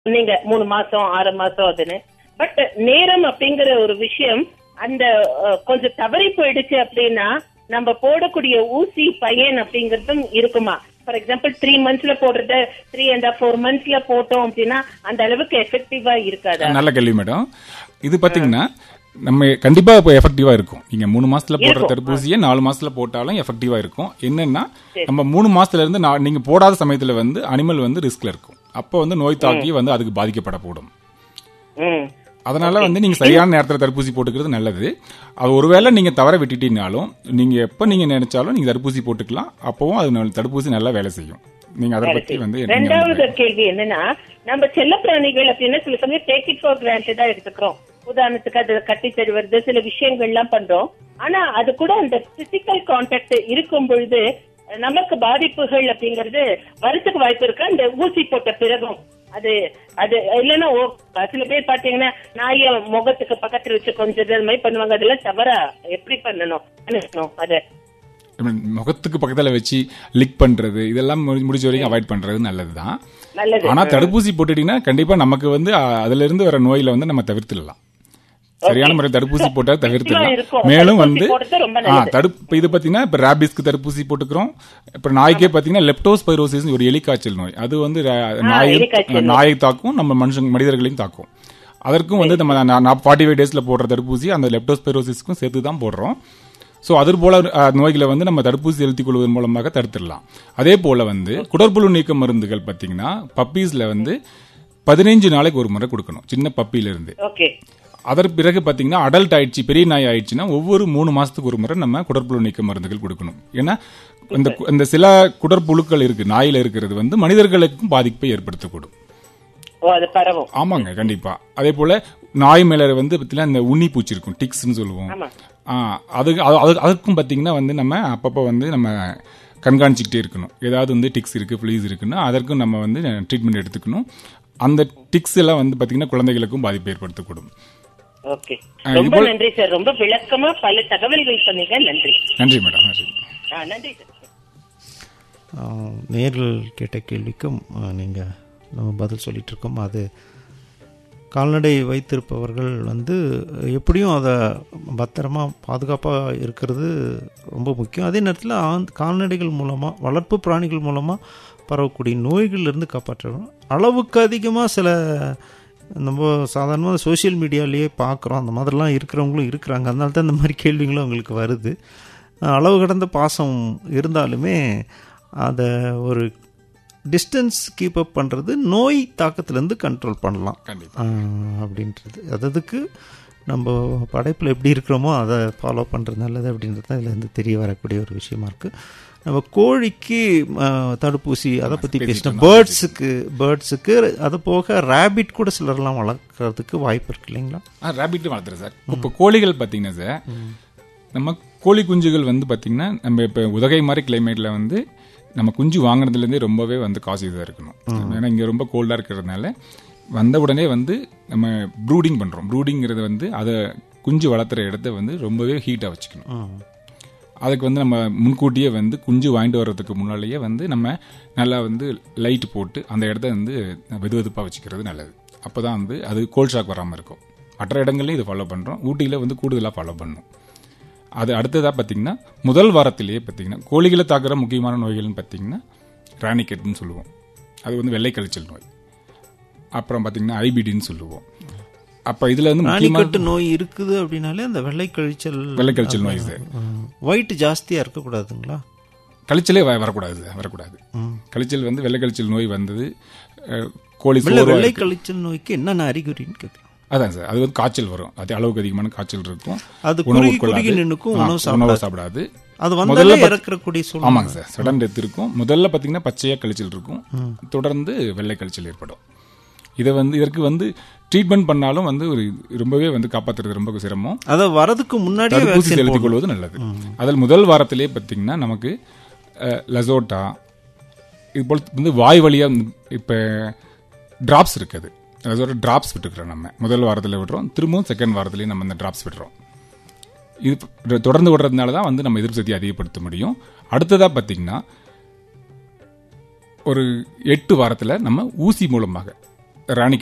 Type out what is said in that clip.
சொன்னீங்க மூணு மாசம் ஆறு மாசம் அதுன்னு பட் நேரம் அப்படிங்கிற ஒரு விஷயம் அந்த அஹ், கொஞ்சம் தவறி போயிடுச்சு அப்படின்னா நம்ம போடக்கூடிய ஊசி பயன் அப்படிங்கறதும் இருக்குமா ஃபார் எக்ஸாம்பிள் த்ரீ மந்த்ஸ்ல போடுறத த்ரீ அண்ட் ஃபோர் மந்த்ஸ்ல போட்டோம் அப்படின்னா அந்த அளவுக்கு எஃபெக்டிவா இருக்காதா நல்ல கேள்வி மேடம் இது பாத்தீங்கன்னா நம்ம கண்டிப்பா இப்போ எஃபெக்டிவா இருக்கும் நீங்க மூணு மாசத்துல போடுற இருக்கும். தடுப்பூசியை நாலு மாசத்துல போட்டாலும் எஃபெக்டிவா இருக்கும் என்னன்னா நம்ம மூணு மாசத்துல இருந்து நா- நீங்க போடாத சமயத்துல வந்து அனிமல் வந்து ரிஸ்க்ல இருக்கும் அப்போ வந்து நோய் தாக்கி வந்து அதுக்கு பாதிக்கப்படக்கூடும் ம் அதனால வந்து நீங்க சரியான நேரத்துல தடுப்பூசி போட்டுக்கிறது நல்லது அது ஒருவேளை நீங்க தவற விட்டுட்டீங்கனாலும் நீங்க எப்ப நீங்க நினைச்சாலும் நீங்க தடுப்பூசி போட்டுக்கலாம் அப்பவும் அது நல்ல- தடுப்பூசி நல்லா வேலை செய்யும் நீங்க அதை பத்தி வந்து நீங்க ரெண்டாவது வந்து- கேள்வி என்னன்னா நம்ம செல்ல பிராணிகள் அப்படின்னா சில சமயம் டேக் இட் ஃபார் கிராண்டடா எடுத்துக்கிறோம் உதாரணத்துக்கு அது கட்டி தருவது சில விஷயங்கள்லாம் பண்றோம் ஆனா அது கூட அந்த பிசிக்கல் கான்டாக்ட் இருக்கும் பொழுது நமக்கு பாதிப்புகள் அப்படிங்கறது வரத்துக்கு வாய்ப்பு இருக்கு அந்த ஊசி போட்ட பிறகும் அது அது இல்லைன்னா ஓ சில பேர் பாத்தீங்கன்னா நாய முகத்துக்கு பக்கத்துல வச்சு கொஞ்சம் இது மாதிரி பண்ணுவாங்க அதெல்லாம் தவறா எப்படி பண்ணணும் பண்ணணும் அத I mean, முகத்துக்கு பக்கத்துல வச்சு லிக் பண்றது இதெல்லாம் முடி- முடிஞ்ச வரைக்கும் அவாய்ட் பண்றது நல்லதுதான் நல்லது ஆனா தடுப்பூசி போட்டுட்டீங்கன்னா கண்டிப்பா நமக்கு வந்து அ, அதுல இருந்து வர நோயில வந்து நம்ம தவிர்த்திடலாம் சரியான முறை தடுப்பூசி போட்டா தவிர்த்திடலாம் இருக்கும். மேலும் தடுப்பூசி வந்து போடுறது ரொம்ப ஆ, தடுப்பு இது பாத்தீங்கன்னா இப்ப ரேபிஸ்க்கு தடுப்பூசி போட்டுக்கிறோம் இப்ப நாய்க்கே பாத்தீங்கன்னா லெப்டோஸ்பைரோசிஸ் ஒரு எலிக்காய்ச்சல் நோய் அது வந்து ர- நாயை எலிக்காய்ச்சல் நாயை தாக்கும் நம்ம மனுஷங்க மனிதர்களையும் தாக்கும் அதற்கும் வந்து நம்ம ஃபார்ட்டி ஃபைவ் டேஸ்ல போடுற தடுப்பூசி அந்த லெப்டோஸ்பைரோசிஸ்க்கும் சேர்த்து தான் போடுறோம் ஸோ அது போல அஹ், நோய்களை வந்து நம்ம தடுப்பூசி செலுத்திக் கொள்வதன் மூலமாக தடுத்துடலாம் அதே போல வந்து குடற்புழு நீக்க மருந்துகள் பார்த்தீங்கன்னா பப்பீஸ்ல வந்து பதினைஞ்சு நாளைக்கு ஒரு முறை கொடுக்கணும் சின்ன பப்பியில இருந்து ஓகே அதற்கு பிறகு பார்த்தீங்கன்னா அடல்ட் ஆயிடுச்சு பெரிய நாய் ஆயிடுச்சுன்னா ஒவ்வொரு மூணு மாசத்துக்கு ஒரு முறை நம்ம குடற்புழு நீக்க மருந்துகள் கொடுக்கணும் ஏன்னா இந்த இந்த சில குடற்புழுக்கள் இருக்கு நாயில இருக்கிறது வந்து மனிதர்களுக்கும் பாதிப்பை ஏற்படுத்தக்கூடும் ஓ அது பரவும் ஆமாங்க கண்டிப்பா அதே போல நாய் மேல வந்து பார்த்தீங்கன்னா இந்த உண்ணி பூச்சி இருக்கும் டிக்ஸ்னு சொல்லுவோம் ஆமா ஆ, அது அது- அது- அதுக்கும் பார்த்தீங்கன்னா வந்து நம்ம அப்பப்போ வந்து நம்ம கண்காணிச்சிக்கிட்டே இருக்கணும் ஏதாவது வந்து டிக்ஸ் இருக்கு ஃபிளீஸ் இருக்குன்னா அதற்கும் நம்ம வந்து ட்ரீட்மெண்ட் எடுத்துக்கணும் அந்த டிக்ஸ் எல்லாம் வந்து பார்த்தீங்கன்னா குழந்தைகளுக்கும் பாதிப்பு ஏற்படுத்தக்கூடும் ஓகே ஆ, ரொம்ப இப்போ- நன்றி சார் ரொம்ப விளக்கமா பல தகவல்கள் சொன்னீங்க நன்றி நன்றி மேடம் நன்றி ஆ, நன்றி சார் நேரில் கேட்ட கேள்விக்கும் நீங்கள் நம்ம பதில் சொல்லிட்டு இருக்கோம் அது கால்நடை வைத்திருப்பவர்கள் வந்து எப்படியும் அதை பத்திரமா பாதுகாப்பாக இருக்கிறது ரொம்ப முக்கியம் அதே நேரத்தில் ஆந்த்- கால்நடைகள் மூலமாக வளர்ப்பு பிராணிகள் மூலமாக பரவக்கூடிய நோய்கள்லேருந்து காப்பாற்றணும் அளவுக்கு அதிகமாக சில நம்ம சாதாரணமாக சோஷியல் மீடியாலேயே பார்க்குறோம் அந்த மாதிரிலாம் இருக்கிறவங்களும் இருக்கிறாங்க அதனால தான் இந்த மாதிரி கேள்விகளும் அவங்களுக்கு வருது அளவு கடந்த பாசம் இருந்தாலுமே அதை ஒரு டிஸ்டன்ஸ் கீப் அப் பண்ணுறது நோய் தாக்கத்துலேருந்து கண்ட்ரோல் பண்ணலாம் கண்டிப்பா ஆஹ் அப்படின்றது அதுக்கு நம்ம படைப்பில் எப்படி இருக்கிறோமோ அதை ஃபாலோ பண்ணுறது நல்லது அப்படின்றது தான் இதில் இருந்து தெரிய வரக்கூடிய ஒரு விஷயமா இருக்குது நம்ம கோழிக்கு ஆஹ், தடுப்பூசி அதை பற்றி பேசினோம் பேர்ட்ஸுக்கு பேர்ட்ஸுக்கு அது போக ரேபிட் கூட சிலர்லாம் வளர்க்குறதுக்கு வாய்ப்பு இருக்கு இல்லைங்களா ஆ ரேபிட்டும் வளர்த்துறேன் சார் இப்போ கோழிகள் பார்த்தீங்கன்னா சார் நம்ம கோழி குஞ்சுகள் வந்து பார்த்தீங்கன்னா நம்ம இப்போ உதகை மாதிரி கிளைமேட்ல வந்து நம்ம குஞ்சு வாங்குறதுலேருந்தே ரொம்பவே வந்து காசு இதாக இருக்கணும் ஏன்னா இங்கே ரொம்ப கோல்டாக இருக்கிறதுனால வந்த உடனே வந்து நம்ம ப்ரூடிங் பண்ணுறோம் ப்ரூடிங்கிறது வந்து அதை குஞ்சு வளர்த்துற இடத்த வந்து ரொம்பவே ஹீட்டாக வச்சுக்கணும் அதுக்கு வந்து நம்ம முன்கூட்டியே வந்து குஞ்சு வாங்கிட்டு வர்றதுக்கு முன்னாலேயே வந்து நம்ம நல்லா வந்து லைட் போட்டு அந்த இடத்த வந்து வெது வெதுப்பாக வச்சுக்கிறது நல்லது அப்போ தான் வந்து அது கோல்ட் ஷாக் வராமல் இருக்கும் மற்ற இடங்கள்லையும் இது ஃபாலோ பண்ணுறோம் ஊட்டியில் வந்து கூடுதலாக ஃபாலோ பண்ணணும் அது அடுத்ததாக பார்த்தீங்கன்னா முதல் வாரத்திலேயே பார்த்தீங்கன்னா கோழிகளை தாக்குற முக்கியமான நோய்கள்னு பார்த்தீங்கன்னா ராணிக்கெட்னு சொல்லுவோம் அது வந்து வெள்ளை கழிச்சல் நோய் அப்புறம் பார்த்தீங்கன்னா ஐபிடின்னு சொல்லுவோம் அப்போ இதில் வந்து முக்கியமாக ராணிக்கட்டு நோய் இருக்குது அப்படின்னாலே அந்த வெள்ளை கழிச்சல் வெள்ளை கழிச்சல் நோய் இது ஒயிட் ஜாஸ்தியாக இருக்கக்கூடாதுங்களா கழிச்சலே வ- வரக்கூடாது சார், வரக்கூடாது கழிச்சல் வந்து வெள்ளை கழிச்சல் நோய் வந்தது அஹ், கோழி வெள்ளை சோர்வா வெள்ளை இருக்கு. கழிச்சல் நோய்க்கு என்னென்ன அறிகுறின்னு கேட்குறேன் அதான் சார் அது வந்து காய்ச்சல் வரும் அது அளவுக்கு அதிகமான காய்ச்சல் இருக்கும் அது உணவு குறுகி உட்கொள்ளாது. குறுகி நின்னுக்கும் ஆ, உணவு உணவு சாப்பிடாது. சாப்பிடாது அது முதல்ல வந்தாலே பத்- இறக்கக்கூடிய சூழ்நிலை ஆமாங்க சார் சடன் டெத் இருக்கும் முதல்ல பார்த்தீங்கன்னா பச்சையா கழிச்சல் இருக்கும் தொடர்ந்து வெள்ளை கழிச்சல் ஏற்படும் இதை வந்து இதற்கு வந்து ட்ரீட்மெண்ட் பண்ணாலும் வந்து ஒரு ரொம்பவே வந்து காப்பாத்துறது ரொம்ப சிரமம் அதை வரதுக்கு முன்னாடியே தடுப்பூசி வேக்சின் செலுத்திக் கொள்வது நல்லது அதில் முதல் வாரத்திலே பார்த்தீங்கன்னா நமக்கு அஹ், லசோட்டா இது போல் வந்து வாய் வழியா இப்போ டிராப்ஸ் இருக்குது லசோட்டா டிராப்ஸ் விட்டுக்கிறோம் நம்ம முதல் வாரத்தில் விடுறோம் திரும்பவும் செகண்ட் வாரத்திலேயே நம்ம இந்த டிராப்ஸ் விடுறோம் இது ப- தொடர்ந்து விடுறதுனால தான் வந்து நம்ம எதிர்ப்பு சக்தியை அதிகப்படுத்த முடியும் அடுத்ததாக பார்த்தீங்கன்னா ஒரு எட்டு வாரத்தில் நம்ம ஊசி மூலமாக ராணி